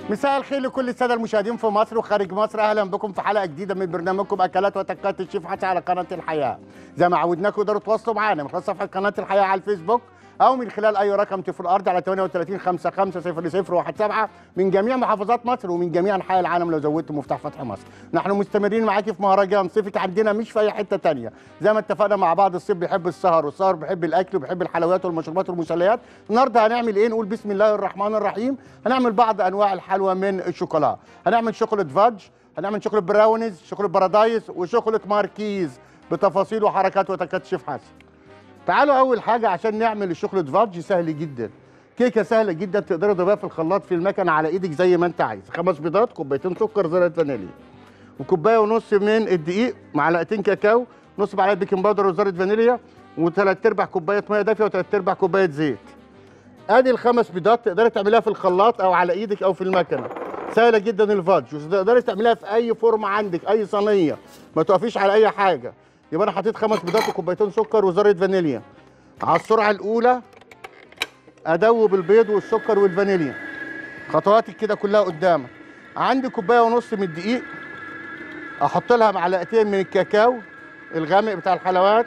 مساء الخير لكل الساده المشاهدين في مصر وخارج مصر اهلا بكم في حلقه جديده من برنامجكم اكلات وتكات الشيف حسن على قناه الحياه زي ما عودناكم تقدروا تواصلوا معانا من خلال صفحه قناه الحياه على الفيسبوك او من خلال اي رقم في الارض على 38 55 00 17 من جميع محافظات مصر ومن جميع انحاء العالم لو زودت مفتاح فتح مصر نحن مستمرين معاكي في مهرجان صيفك عندنا مش في اي حته تانية زي ما اتفقنا مع بعض الصيف بيحب السهر والسهر بيحب الاكل وبيحب الحلويات والمشروبات والمسليات النهارده هنعمل ايه نقول بسم الله الرحمن الرحيم هنعمل بعض انواع الحلوى من الشوكولا هنعمل شوكولاته فادج هنعمل شوكولاته براونيز شوكولاته بارادايس وشوكولاته ماركيز بتفاصيل وحركات وتكات شيف حسن تعالوا اول حاجه عشان نعمل الشوكولاته فادج سهل جدا كيكه سهله جدا تقدري تضربيها في الخلاط في المكنه على ايدك زي ما انت عايز خمس بيضات كوبايتين سكر زرعه فانيليا وكوبايه ونص من الدقيق معلقتين كاكاو نص معلقه بيكنج باودر وزرعه فانيليا وثلاث ارباع كوبايه ميه دافيه وثلاث ارباع كوبايه زيت ادي الخمس بيضات تقدري تعمليها في الخلاط او على ايدك او في المكنه سهله جدا الفادج وتقدري تعمليها في اي فورم عندك اي صينيه ما توقفيش على اي حاجه يبقى انا حطيت خمس بيضات وكوبايتين سكر وذره فانيليا على السرعه الاولى ادوب البيض والسكر والفانيليا خطواتك كده كلها قدامك عندي كوبايه ونص من الدقيق احط لها معلقتين من الكاكاو الغامق بتاع الحلويات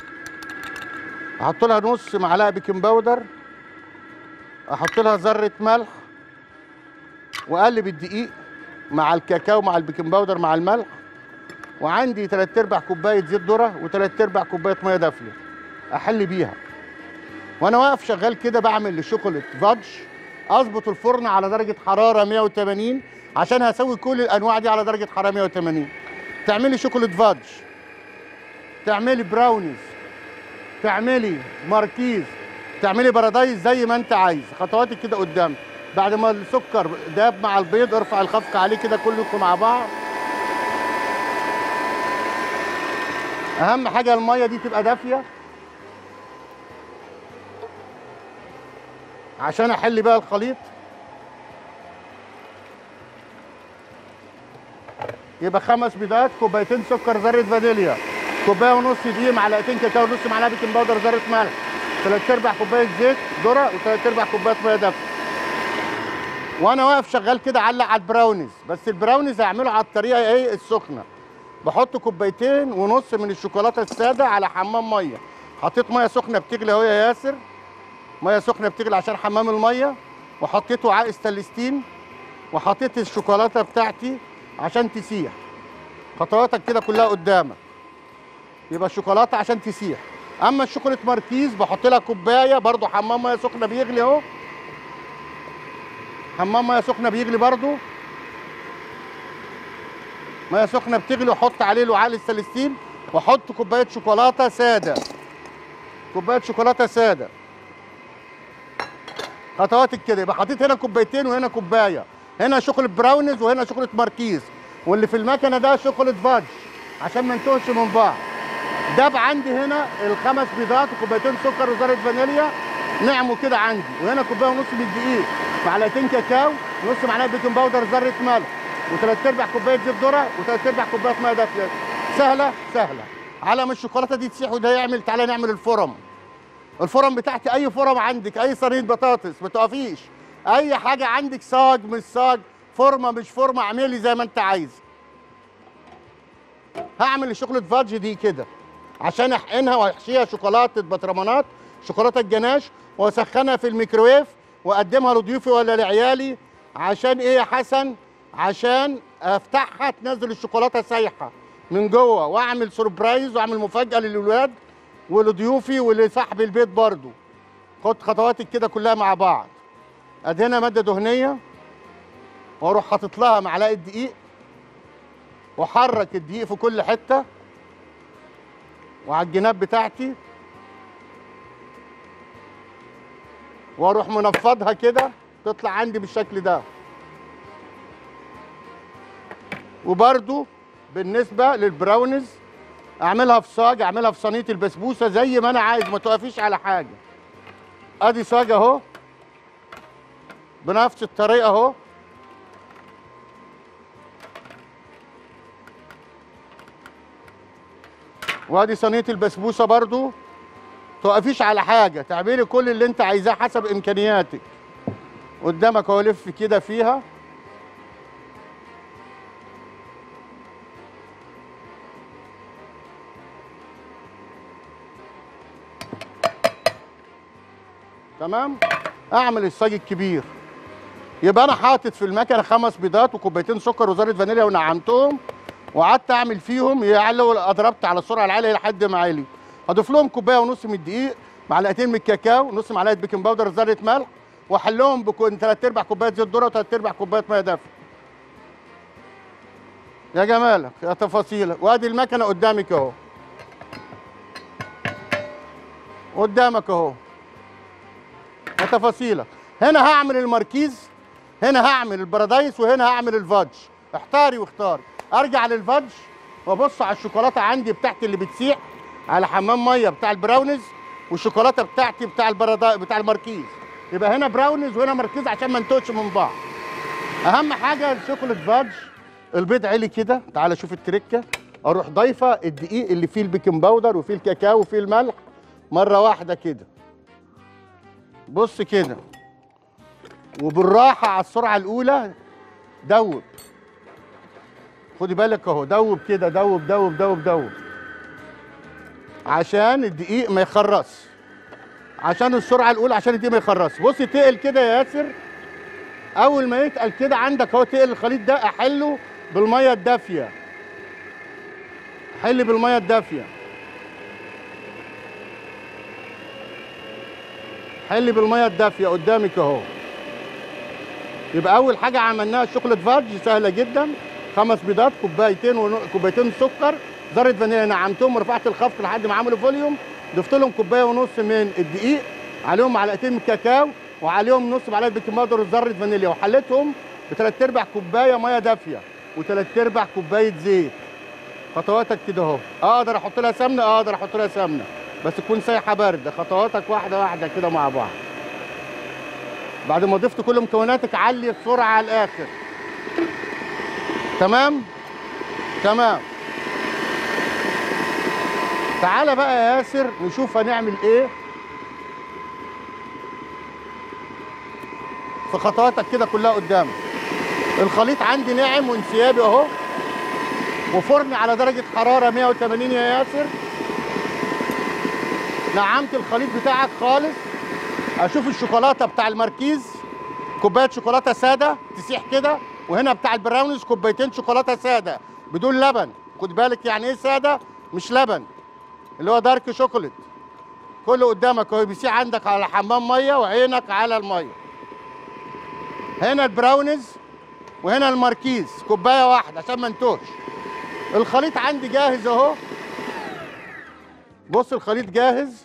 احط لها نص معلقه بيكنج باودر احط لها ذره ملح واقلب الدقيق مع الكاكاو مع البيكنج باودر مع الملح وعندي 3 ارباع كوبايه زيت ذره و3 ارباع كوبايه ميه دافيه احل بيها وانا واقف شغال كده بعمل الشوكولاته فادج اظبط الفرن على درجه حراره 180 عشان هسوي كل الانواع دي على درجه حراره 180 تعملي شوكولاته فادج تعملي براونيز تعملي ماركيز تعملي بارادايس زي ما انت عايز خطواتك كده قدامك بعد ما السكر داب مع البيض ارفع الخفق عليه كده كلكم مع بعض اهم حاجه الميه دي تبقى دافيه عشان احل بقى الخليط يبقى خمس بيضات كوبايتين سكر ذره فانيليا كوبايه ونص دقيق معلقتين كاكاو نص معلقه بيكنج باودر ذره ملح ثلاث ارباع كوبايه زيت ذره وثلاث ارباع كوبايه ميه دافيه وانا واقف شغال كده علق على البراونيز بس البراونيز هعمله على الطريقه ايه السخنه بحط كوبايتين ونص من الشوكولاته الساده على حمام ميه حطيت ميه سخنه بتغلي اهو يا ياسر ميه سخنه بتغلي عشان حمام الميه وحطيت وعاء استانلستين وحطيت الشوكولاته بتاعتي عشان تسيح خطواتك كده كلها قدامك يبقى الشوكولاته عشان تسيح اما الشوكولاته ماركيز بحط لها كوبايه برضو حمام ميه سخنه بيغلي اهو حمام ميه سخنه بيغلي برضو ميه سخنه بتغلي واحط عليه الوعاء الاستانلستين واحط كوبايه شوكولاته ساده كوبايه شوكولاته ساده خطواتك كده يبقى حطيت هنا كوبايتين وهنا كوبايه هنا شوكولاته براونيز وهنا شوكولاته ماركيز واللي في المكنه ده شوكولاته فادج عشان ما نتوهش من بعض داب عندي هنا الخمس بيضات وكوبايتين سكر وذره فانيليا نعموا كده عندي وهنا كوبايه ونص من الدقيق معلقتين كاكاو ونص معلقه بيكنج باودر ذره ملح وثلاث ارباع كوبايه زيت ذره وثلاث ارباع كوبايه ميه دافيه سهله سهله على ما الشوكولاته دي تسيح وده يعمل تعالى نعمل الفرم الفرم بتاعتي اي فرم عندك اي صينيه بطاطس ما تقفيش اي حاجه عندك صاج مش صاج فورمه مش فورمه اعملي زي ما انت عايز هعمل الشوكولاته فادج دي كده عشان احقنها واحشيها شوكولاته بطرمانات شوكولاته الجناش واسخنها في الميكرويف واقدمها لضيوفي ولا لعيالي عشان ايه يا حسن عشان افتحها تنزل الشوكولاته سايحه من جوه واعمل سربرايز واعمل مفاجاه للولاد ولضيوفي ولصاحب البيت برضو خد خطواتك كده كلها مع بعض ادهنها ماده دهنيه واروح حاطط لها معلقه دقيق واحرك الدقيق في كل حته وعلى الجناب بتاعتي واروح منفضها كده تطلع عندي بالشكل ده وبرده بالنسبه للبراونيز اعملها في صاج اعملها في صينيه البسبوسه زي ما انا عايز ما توقفيش على حاجه ادي صاج اهو بنفس الطريقه اهو وادي صينيه البسبوسه برضو توقفيش على حاجه تعملي كل اللي انت عايزاه حسب امكانياتك قدامك اهو لف كده فيها تمام اعمل الصاج الكبير يبقى انا حاطط في المكنه خمس بيضات وكوبايتين سكر وذره فانيليا ونعمتهم وقعدت اعمل فيهم يعلوا ضربت على السرعه العاليه لحد ما عالي هضيف لهم كوبايه ونص من الدقيق معلقتين من الكاكاو نص معلقه بيكنج باودر ذره ملح واحلهم بكون ثلاث ارباع كوبايه زيت ذره وثلاث ارباع كوبايه ميه دافيه يا جمالك يا تفاصيلك وادي المكنه قدامك اهو قدامك اهو يا تفاصيلك هنا هعمل الماركيز هنا هعمل البرادايس وهنا هعمل الفادج احتاري واختاري ارجع للفادج وابص على الشوكولاته عندي بتاعتي اللي بتسيح على حمام ميه بتاع البراونيز والشوكولاته بتاعتي بتاع البرادا بتاع الماركيز يبقى هنا براونيز وهنا ماركيز عشان ما نتوهش من بعض اهم حاجه الشوكولاته فادج البيض عالي كده تعالى شوف التركه اروح ضايفه الدقيق اللي فيه البيكنج باودر وفيه الكاكاو وفيه الملح مره واحده كده بص كده وبالراحه على السرعه الاولى دوب خدي بالك اهو دوب كده دوب دوب دوب دوب عشان الدقيق ما يخرص عشان السرعه الاولى عشان الدقيق ما يخرص بص تقل كده يا ياسر اول ما يتقل كده عندك اهو تقل الخليط ده احله بالميه الدافيه حل بالميه الدافيه حل بالميه الدافيه قدامك اهو يبقى اول حاجه عملناها الشوكولاته فادج سهله جدا خمس بيضات كوبايتين ون... كوبايتين سكر ذره فانيليا نعمتهم ورفعت الخفق لحد ما عملوا فوليوم ضفت لهم كوبايه ونص من الدقيق عليهم معلقتين من الكاكاو وعليهم نص معلقه بيكنج باودر وذره فانيليا وحليتهم بثلاث ارباع كوبايه ميه دافيه وثلاث ارباع كوبايه زيت خطواتك كده اهو اقدر احط لها سمنه اقدر احط لها سمنه بس تكون سايحه بارده خطواتك واحده واحده كده مع بعض بعد ما ضفت كل مكوناتك علي السرعه على الاخر تمام تمام تعالى بقى يا ياسر نشوف هنعمل ايه في خطواتك كده كلها قدامك الخليط عندي ناعم وانسيابي اهو وفرن على درجة حرارة 180 يا ياسر نعمت الخليط بتاعك خالص اشوف الشوكولاتة بتاع الماركيز كوباية شوكولاتة سادة تسيح كده وهنا بتاع البراونيز كوبايتين شوكولاتة سادة بدون لبن خد بالك يعني ايه سادة مش لبن اللي هو دارك شوكولات كله قدامك اهو بيسيح عندك على حمام ميه وعينك على الميه هنا البراونيز وهنا الماركيز كوبايه واحده عشان ما نتوهش الخليط عندي جاهز اهو بص الخليط جاهز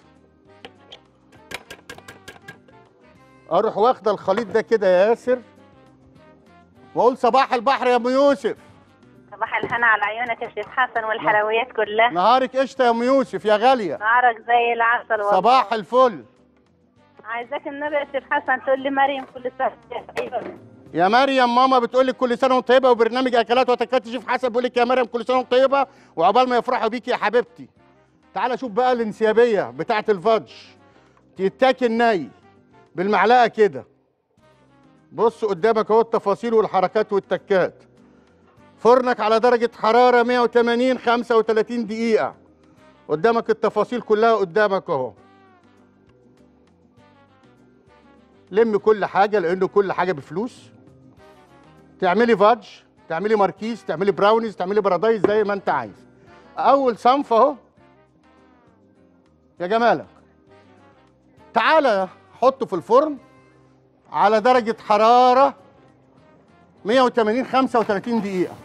اروح واخده الخليط ده كده يا ياسر واقول صباح البحر يا ام يوسف صباح الهنا على عيونك يا شيخ حسن والحلويات كلها نهارك قشطه يا ام يوسف يا غاليه نهارك زي العسل والله صباح الفل عايزاك النبي يا شيخ حسن تقول لي مريم كل سنه طيبه يا مريم ماما بتقول لك كل سنه وانت طيبه وبرنامج اكلات وتكات شيف حسن بيقول لك يا مريم كل سنه وانت طيبه وعقبال ما يفرحوا بيكي يا حبيبتي تعالى شوف بقى الانسيابيه بتاعه الفادج تتاكل ني بالمعلقه كده بص قدامك اهو التفاصيل والحركات والتكات فرنك على درجه حراره 180 35 دقيقه قدامك التفاصيل كلها قدامك اهو لم كل حاجه لانه كل حاجه بفلوس تعملي فادج تعملي ماركيز تعملي براونيز تعملي بارادايس زي ما انت عايز اول صنف اهو يا جمالك تعالى حطه في الفرن على درجه حراره 180 35 دقيقه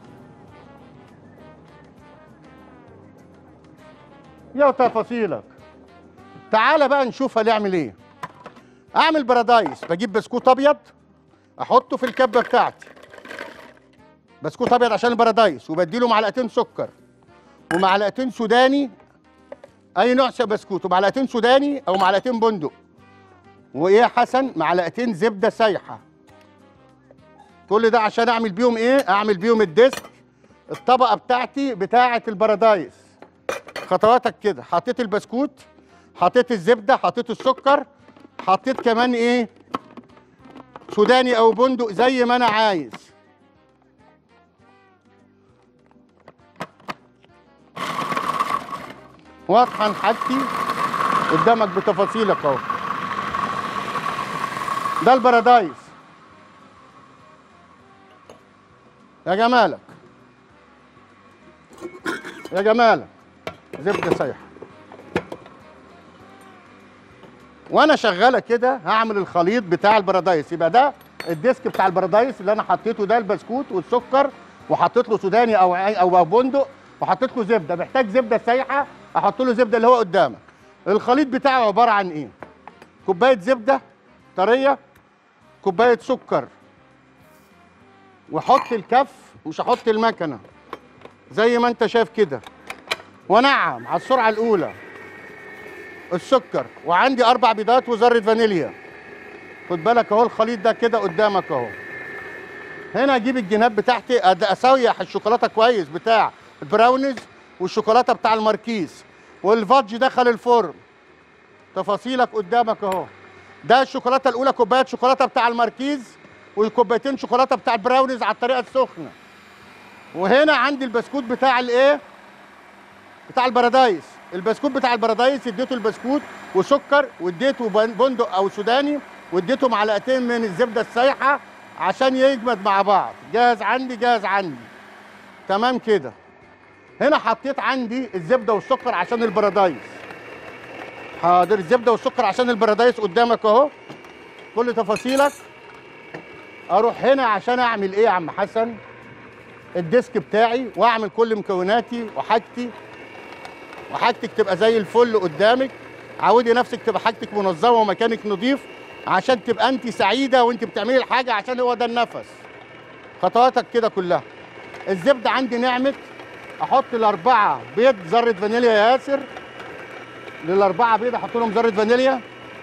يا تفاصيلك تعالى بقى نشوف هنعمل ايه اعمل بارادايس بجيب بسكوت ابيض احطه في الكبه بتاعتي بسكوت ابيض عشان البارادايس وبديله معلقتين سكر ومعلقتين سوداني اي نوع بسكوت ومعلقتين سوداني او معلقتين بندق وايه يا حسن معلقتين زبده سايحه كل ده عشان اعمل بيهم ايه اعمل بيهم الديسك الطبقه بتاعتي بتاعه البارادايس خطواتك كده حطيت البسكوت حطيت الزبده حطيت السكر حطيت كمان ايه سوداني او بندق زي ما انا عايز واطحن حاجتي قدامك بتفاصيلك اهو ده البرادايس يا جمالك يا جمالك زبده سايحه وانا شغاله كده هعمل الخليط بتاع البرادايس يبقى ده الديسك بتاع البرادايس اللي انا حطيته ده البسكوت والسكر وحطيت له سوداني او عي- او بندق وحطيت له زبده محتاج زبده سايحه احط له زبده اللي هو قدامك الخليط بتاعه عباره عن ايه كوبايه زبده طريه كوبايه سكر وحط الكف مش هحط المكنه زي ما انت شايف كده ونعم على السرعه الاولى السكر وعندي اربع بيضات وذره فانيليا خد بالك اهو الخليط ده كده قدامك اهو هنا اجيب الجناب بتاعتي أد- اسويح الشوكولاته كويس بتاع البراونيز والشوكولاته بتاع الماركيز والفادج دخل الفرن تفاصيلك قدامك اهو ده الشوكولاته الاولى كوبايه شوكولاته بتاع الماركيز وكوبايتين شوكولاته بتاع البراونيز على الطريقه السخنه وهنا عندي البسكوت بتاع الايه بتاع البرادايس البسكوت بتاع البرادايس اديته البسكوت وسكر واديته بن- بندق او سوداني واديته معلقتين من الزبده السايحه عشان يجمد مع بعض جاهز عندي جاهز عندي تمام كده هنا حطيت عندي الزبده والسكر عشان البرادايس حاضر الزبده والسكر عشان البرادايس قدامك اهو كل تفاصيلك اروح هنا عشان اعمل ايه يا عم حسن الديسك بتاعي واعمل كل مكوناتي وحاجتي وحاجتك تبقى زي الفل قدامك عودي نفسك تبقى حاجتك منظمه ومكانك نظيف عشان تبقى انت سعيده وانت بتعملي الحاجه عشان هو ده النفس خطواتك كده كلها الزبده عندي نعمت احط الاربعه بيض ذره فانيليا يا ياسر للاربعه بيض احط لهم ذره فانيليا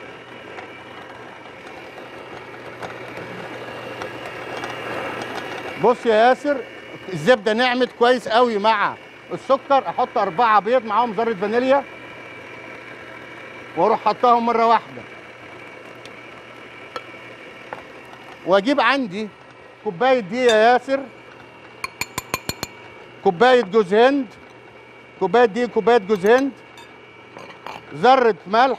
بص يا ياسر الزبده نعمت كويس قوي مع السكر احط اربعه بيض معاهم ذره فانيليا واروح حطاهم مره واحده واجيب عندي كوبايه دي يا ياسر كوبايه جوز هند كوبايه دي كوبايه جوز هند ذره ملح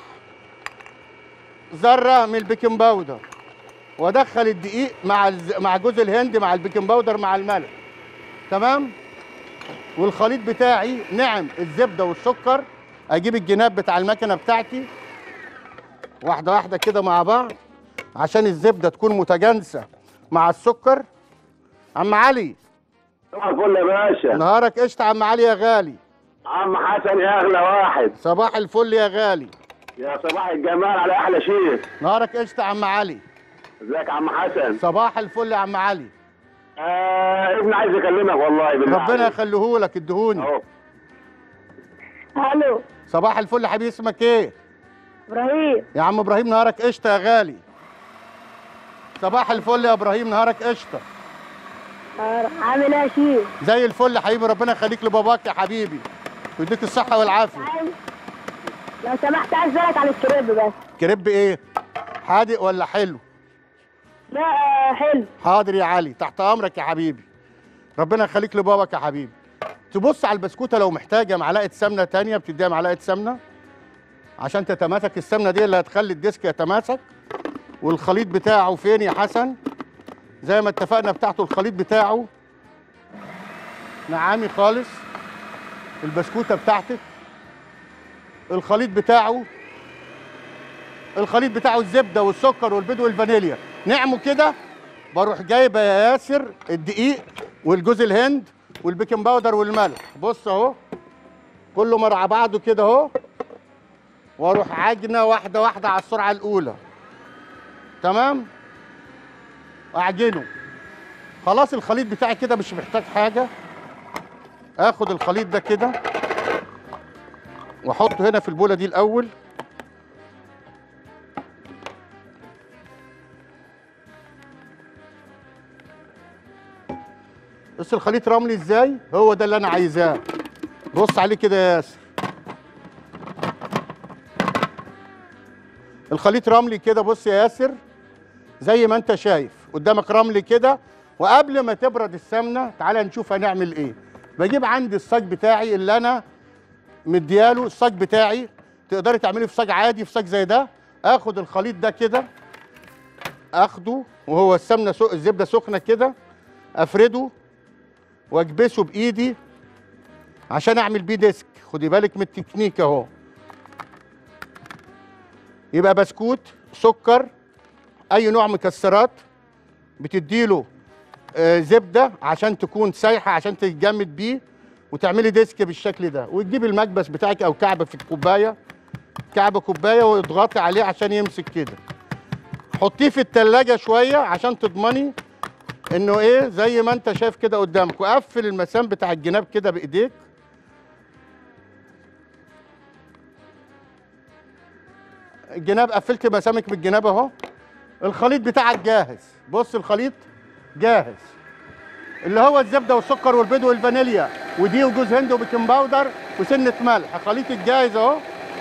ذره من البيكنج باودر وادخل الدقيق مع الز... مع جوز الهند مع البيكنج باودر مع الملح تمام والخليط بتاعي نعم الزبده والسكر اجيب الجناب بتاع المكنه بتاعتي واحده واحده كده مع بعض عشان الزبده تكون متجانسه مع السكر عم علي صباح الفل يا باشا نهارك قشطه عم علي يا غالي عم حسن يا اغلى واحد صباح الفل يا غالي يا صباح الجمال على احلى شيخ نهارك قشطه عم علي ازيك يا عم حسن صباح الفل يا عم علي آه ابني عايز اكلمك والله بالله ربنا عليك. يخليهولك ادهوني اهو الو صباح الفل يا حبيبي اسمك ايه ابراهيم يا عم ابراهيم نهارك قشطه يا غالي صباح الفل يا ابراهيم نهارك قشطه عامل ايه يا شيخ زي الفل يا حبيبي ربنا يخليك لباباك يا حبيبي ويديك الصحه والعافيه لو سمحت عايز اسالك عن الكريب بس كريب ايه حادق ولا حلو لا آه، حلو حاضر يا علي تحت امرك يا حبيبي ربنا يخليك لباباك يا حبيبي تبص على البسكوته لو محتاجه معلقه سمنه تانية بتديها معلقه سمنه عشان تتماسك السمنه دي اللي هتخلي الديسك يتماسك والخليط بتاعه فين يا حسن زي ما اتفقنا بتاعته الخليط بتاعه نعامي خالص البسكوته بتاعتك الخليط بتاعه الخليط بتاعه الزبده والسكر والبيض والفانيليا نعمه كده بروح جايبه يا ياسر الدقيق والجوز الهند والبيكنج باودر والملح بص اهو كله مع بعضه كده اهو واروح عجنه واحده واحده على السرعه الاولى تمام اعجنه خلاص الخليط بتاعي كده مش محتاج حاجه اخد الخليط ده كده واحطه هنا في البوله دي الاول بص الخليط رملي ازاي هو ده اللي انا عايزاه بص عليه كده يا ياسر الخليط رملي كده بص يا ياسر زي ما انت شايف قدامك رملي كده وقبل ما تبرد السمنه تعالى نشوف هنعمل ايه بجيب عندي الصاج بتاعي اللي انا مدياله الصاج بتاعي تقدري تعملي في صاج عادي في صاج زي ده اخد الخليط ده كده اخده وهو السمنه سو... الزبده سخنه كده افرده واكبسه بايدي عشان اعمل بيه ديسك خدي بالك من التكنيك اهو يبقى بسكوت سكر اي نوع مكسرات بتديله آه، زبده عشان تكون سايحه عشان تتجمد بيه وتعملي ديسك بالشكل ده وتجيبي المكبس بتاعك او كعب في الكوبايه كعب كوبايه واضغطي عليه عشان يمسك كده حطيه في التلاجة شويه عشان تضمني انه ايه زي ما انت شايف كده قدامك وقفل المسام بتاع الجناب كده بايديك الجناب قفلت مسامك بالجناب اهو الخليط بتاعك جاهز بص الخليط جاهز اللي هو الزبده والسكر والبيض والفانيليا ودي وجوز هند وبيكنج باودر وسنه ملح خليط الجاهز اهو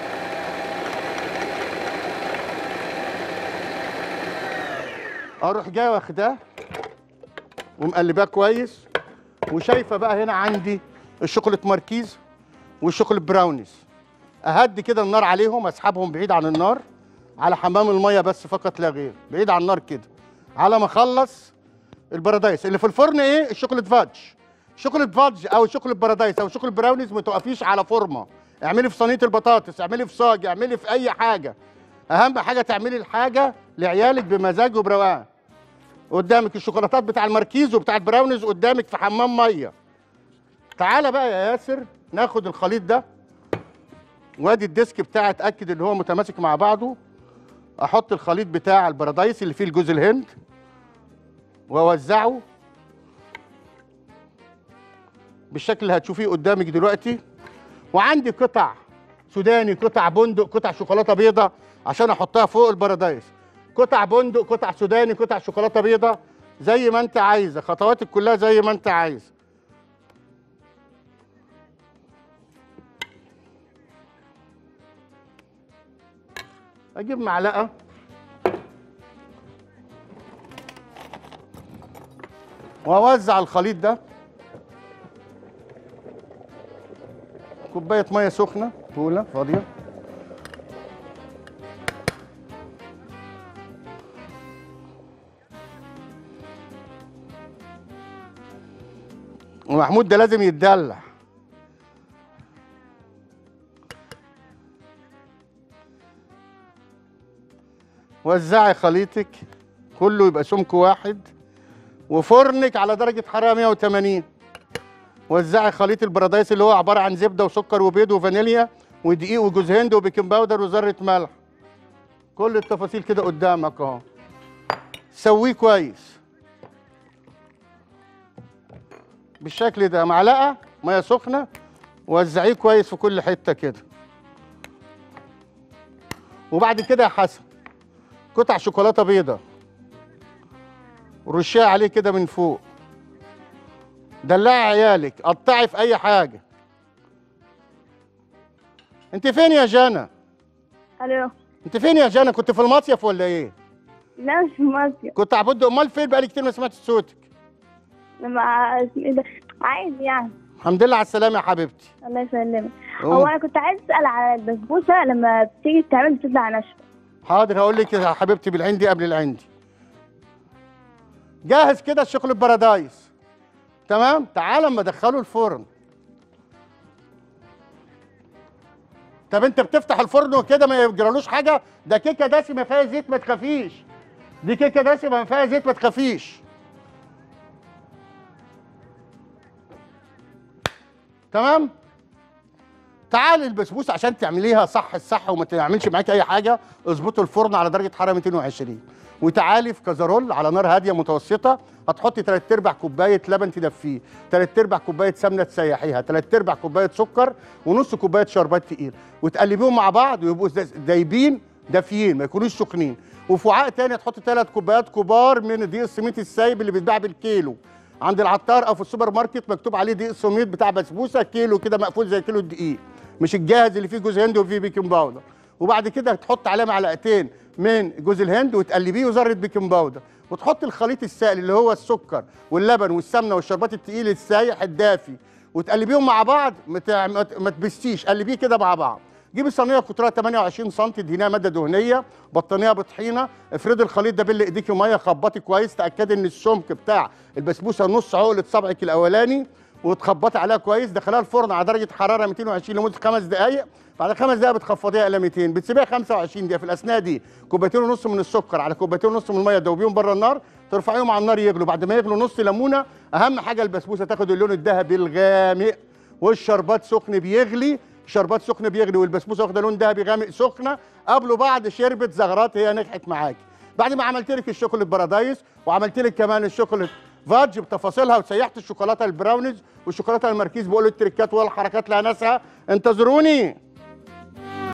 اروح جاي واخداه ومقلباه كويس وشايفه بقى هنا عندي الشوكولاته ماركيز والشوكولاته براونيز اهدي كده النار عليهم اسحبهم بعيد عن النار على حمام الميه بس فقط لا غير بعيد عن النار كده على ما اخلص البارادايس اللي في الفرن ايه الشوكولاته فادج شوكولاته فادج او شوكولاته بارادايس او شوكولاته براونيز ما توقفيش على فورمه اعملي في صينيه البطاطس اعملي في صاج اعملي في اي حاجه اهم حاجه تعملي الحاجه لعيالك بمزاج وبروقان قدامك الشوكولاتات بتاع الماركيز وبتاع البراونيز قدامك في حمام ميه تعالى بقى يا ياسر ناخد الخليط ده وادي الديسك بتاعي اتاكد ان هو متماسك مع بعضه احط الخليط بتاع البارادايس اللي فيه الجوز الهند واوزعه بالشكل اللي هتشوفيه قدامك دلوقتي وعندي قطع سوداني قطع بندق قطع شوكولاته بيضه عشان احطها فوق البارادايس قطع بندق قطع سوداني قطع شوكولاته بيضه زي ما انت عايزه خطواتك كلها زي ما انت عايز اجيب معلقه واوزع الخليط ده كوبايه ميه سخنه بوله فاضيه ومحمود ده لازم يتدلع وزعي خليطك كله يبقى سمك واحد وفرنك على درجة حرارة 180 وزعي خليط البرادايس اللي هو عبارة عن زبدة وسكر وبيض وفانيليا ودقيق وجوز هند وبيكنج باودر وذرة ملح كل التفاصيل كده قدامك اهو سويه كويس بالشكل ده معلقة مية سخنة وزعيه كويس في كل حتة كده وبعد كده يا حسن قطع شوكولاته بيضه ورشيها عليه كده من فوق دلعي عيالك قطعي في اي حاجه انت فين يا جانا الو انت فين يا جانا كنت في المصيف ولا ايه لا مش في مصيف كنت عبود امال فين بقالي كتير ما سمعت صوتك لما اسمه ايه ده عايز يعني الحمد لله على السلامه يا حبيبتي الله يسلمك أوه. هو انا كنت عايز اسال على البسبوسه لما بتيجي تعمل بتطلع ناشفه حاضر هقول لك يا حبيبتي بالعندي قبل العندي جاهز كده الشغل بارادايس تمام تعال اما ادخله الفرن طب انت بتفتح الفرن وكده ما يجرالوش حاجه ده كيكه دسمه فيها زيت ما تخافيش دي كيكه دسمه فيها زيت ما تخافيش تمام تعالي البسبوسه عشان تعمليها صح الصح وما تعملش معاكي اي حاجه اظبطوا الفرن على درجه حراره 220 وتعالي في كازرول على نار هاديه متوسطه هتحطي 3 ارباع كوبايه لبن تدفيه 3 ارباع كوبايه سمنه تسيحيها 3 ارباع كوبايه سكر ونص كوبايه شربات تقيل وتقلبيهم مع بعض ويبقوا داس- دايبين دافيين ما يكونوش سخنين وفي وعاء تاني تحطي ثلاث كوبايات كبار من دقيق السميد السايب اللي بيتباع بالكيلو عند العطار او في السوبر ماركت مكتوب عليه دقيق سميد بتاع بسبوسه كيلو كده مقفول زي كيلو الدقيق مش الجاهز اللي فيه جوز هند وفيه بيكنج باودر وبعد كده تحط عليه معلقتين من جوز الهند وتقلبيه وذره بيكنج باودر وتحط الخليط السائل اللي هو السكر واللبن والسمنه والشربات التقيل السايح الدافي وتقلبيهم مع بعض ما تع- ما ت- ما تبستيش قلبيه كده مع بعض جيب الصينيه قطرها 28 سم ادهنيها ماده دهنيه بطنيها بطحينه افردي الخليط ده بل ايديكي ميه خبطي كويس تاكدي ان السمك بتاع البسبوسه نص عقله صبعك الاولاني وتخبطي عليها كويس دخلها الفرن على درجه حراره 220 لمده خمس دقائق بعد خمس دقائق بتخفضيها الى 200 بتسيبيها 25 دقيقه في الاثناء دي كوبايتين ونص من السكر على كوبايتين ونص من الميه تدوبيهم بره النار ترفعيهم على النار يغلوا بعد ما يغلوا نص ليمونه اهم حاجه البسبوسه تاخد اللون الذهبي الغامق والشربات سخن بيغلي شربات سخن بيغلي والبسبوسه واخده لون ذهبي غامق سخنه قبله بعد شربت زغرات هي نجحت معاكي بعد ما عملت لك الشوكولاته بارادايس وعملت لك كمان الشوكولاته فادج بتفاصيلها وسيحت الشوكولاته البراونيز والشوكولاته الماركيز بقول التريكات والحركات لها ناسها انتظروني